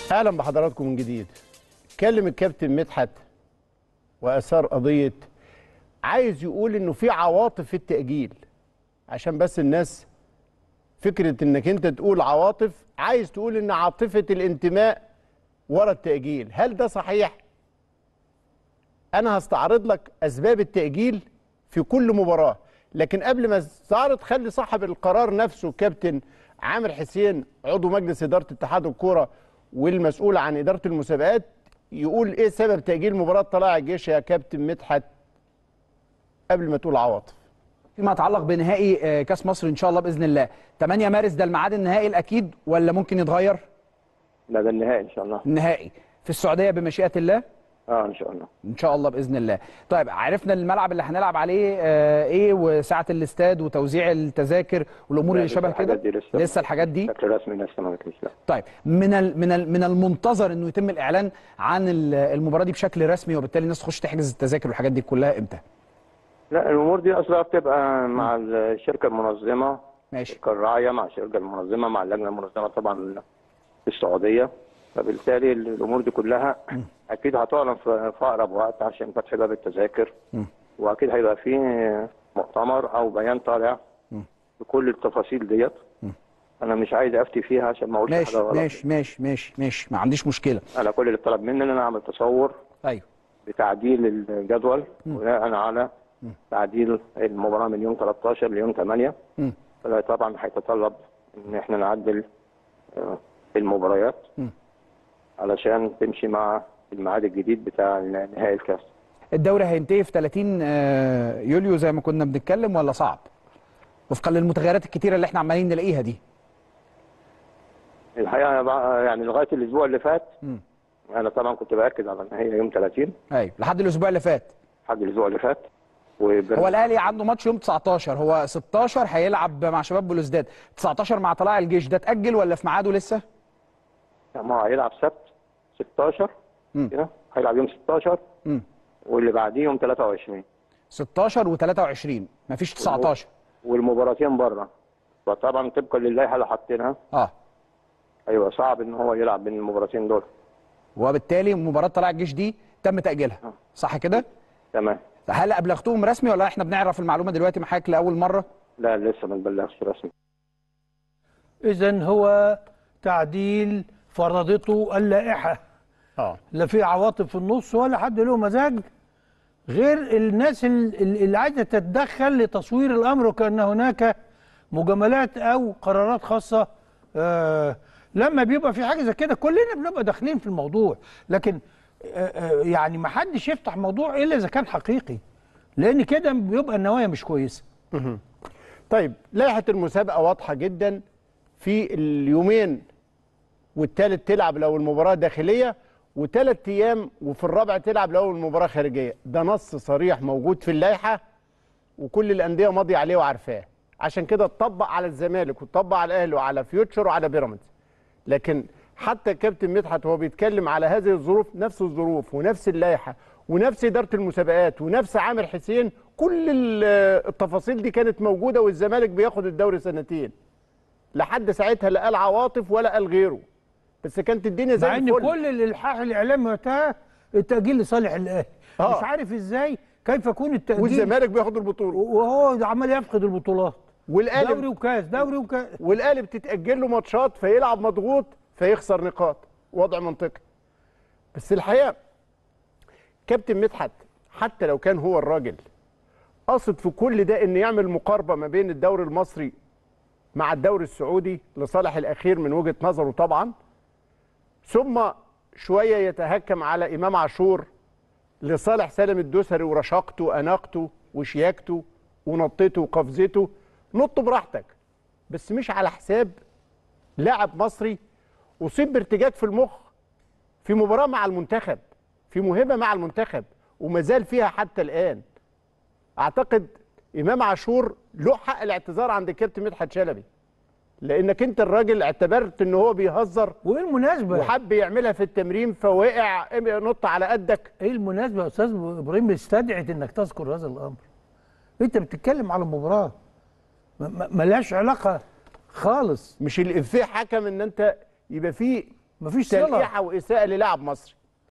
اهلا بحضراتكم من جديد كلم الكابتن مدحت واثار قضيه عايز يقول انه في عواطف في التاجيل عشان بس الناس فكره انك انت تقول عواطف عايز تقول ان عاطفه الانتماء ورا التاجيل هل ده صحيح انا هستعرض لك اسباب التاجيل في كل مباراه لكن قبل ما استعرض خلي صاحب القرار نفسه كابتن عامر حسين عضو مجلس اداره اتحاد الكوره والمسؤول عن اداره المسابقات يقول ايه سبب تاجيل مباراه طلائع الجيش يا كابتن مدحت قبل ما تقول عواطف فيما يتعلق بنهائي آه، كاس مصر ان شاء الله باذن الله 8 مارس ده الميعاد النهائي الاكيد ولا ممكن يتغير لا ده النهائي ان شاء الله النهائي في السعوديه بمشيئه الله اه ان شاء الله ان شاء الله باذن الله طيب عرفنا الملعب اللي هنلعب عليه آه، ايه وساعه الاستاد وتوزيع التذاكر والامور لا، اللي لسه شبه الحاجات كده دي لسه. لسه الحاجات دي بشكل رسمي لسه ما جاتليش لا طيب من ال من ال من المنتظر انه يتم الاعلان عن ال- المباراه دي بشكل رسمي وبالتالي الناس تخش تحجز التذاكر والحاجات دي كلها امتى لا الامور دي اصلا بتبقى مع الشركه المنظمه ماشي الشركه الراعيه مع الشركه المنظمه مع اللجنه المنظمه طبعا في السعوديه فبالتالي الامور دي كلها اكيد هتعلن في في اقرب وقت عشان فتح باب التذاكر واكيد هيبقى فيه مؤتمر او بيان طالع بكل التفاصيل ديت انا مش عايز افتي فيها عشان ما اقولش ماشي حاجه غلط ماشي ماشي ماشي ماشي ما عنديش مشكله انا كل اللي طلب مني ان انا اعمل تصور ايوه بتعديل الجدول بناء على تعديل المباراه من يوم 13 ليوم 8 مم. فده طبعا هيتطلب ان احنا نعدل آه، المباريات مم. علشان تمشي مع الميعاد الجديد بتاع نهائي الكاس الدوري هينتهي في 30 آه، يوليو زي ما كنا بنتكلم ولا صعب وفقا للمتغيرات الكتيره اللي احنا عمالين نلاقيها دي الحقيقه بقى يعني لغايه الاسبوع اللي فات مم. انا طبعا كنت باكد على ان هي يوم 30 ايوه لحد الاسبوع اللي فات لحد الاسبوع اللي فات هو وبر... الاهلي عنده ماتش يوم 19 هو 16 هيلعب مع شباب بلوزداد 19 مع طلائع الجيش ده اتاجل ولا في ميعاده لسه ما هو هيلعب سبت 16 مم. كده هيلعب يوم 16 مم. واللي بعديه يوم 23 16 و23 مفيش 19 والمباراتين بره فطبعا طبقا للائحه اللي حاطينها اه ايوه صعب ان هو يلعب بين المباراتين دول وبالتالي مباراه طلائع الجيش دي تم تاجيلها صح كده تمام هل ابلغتهم رسمي ولا احنا بنعرف المعلومه دلوقتي مع حضرتك لاول مره لا لسه ما نبلغش رسمي إذا هو تعديل فرضته اللائحة اه لا في عواطف في النص ولا حد له مزاج غير الناس ال- ال- اللي عايزة تتدخل لتصوير الأمر وكأن هناك مجاملات أو قرارات خاصة آه لما بيبقى في حاجة زي كده كلنا بنبقى داخلين في الموضوع لكن آه آه يعني ما حدش يفتح موضوع إلا إذا كان حقيقي لأن كده بيبقى النوايا مش كويسة طيب لائحه المسابقه واضحه جدا في اليومين والثالث تلعب لو المباراه داخليه وثلاث ايام وفي الرابع تلعب لو المباراه خارجيه ده نص صريح موجود في اللائحه وكل الانديه ماضيه عليه وعارفاه عشان كده اتطبق على الزمالك واتطبق على الاهلي وعلى فيوتشر وعلى بيراميدز لكن حتى الكابتن مدحت وهو بيتكلم على هذه الظروف نفس الظروف ونفس اللائحه ونفس اداره المسابقات ونفس عامر حسين كل ال- التفاصيل دي كانت موجوده والزمالك بياخد الدوري سنتين لحد ساعتها لا قال عواطف ولا قال غيره بس كانت الدنيا زي مع ان الفل كل الالحاح الاعلامي وقتها التاجيل لصالح الاهلي آه. مش عارف ازاي كيف يكون التاجيل والزمالك بياخد البطوله وهو عمال يفقد البطولات دوري والاهلي وكاس دوري وكاس والاهلي بتتاجل له ماتشات فيلعب مضغوط فيخسر نقاط وضع منطقي بس الحقيقه كابتن مدحت حتى لو كان هو الراجل قصد في كل ده ان يعمل مقاربه ما بين الدوري المصري مع الدوري السعودي لصالح الاخير من وجهه نظره طبعا ثم شويه يتهكم على امام عاشور لصالح سالم الدوسري ورشاقته اناقته وشياكته ونطته وقفزته نط براحتك بس مش على حساب لاعب مصري اصيب بارتجاج في المخ في مباراه مع المنتخب في مهمه مع المنتخب وما زال فيها حتى الان اعتقد امام عاشور له حق الاعتذار عند الكابتن مدحت شلبي لانك انت الراجل اعتبرت ان هو بيهزر وايه المناسبه وحب يعملها في التمرين فوقع نط على قدك ايه المناسبه يا استاذ ابراهيم استدعت انك تذكر هذا الامر انت بتتكلم على مباراه ما- ما- ملهاش علاقه خالص مش الافيه حكم ان انت يبقى فيه مفيش صله تلقيحه واساءه للاعب مصري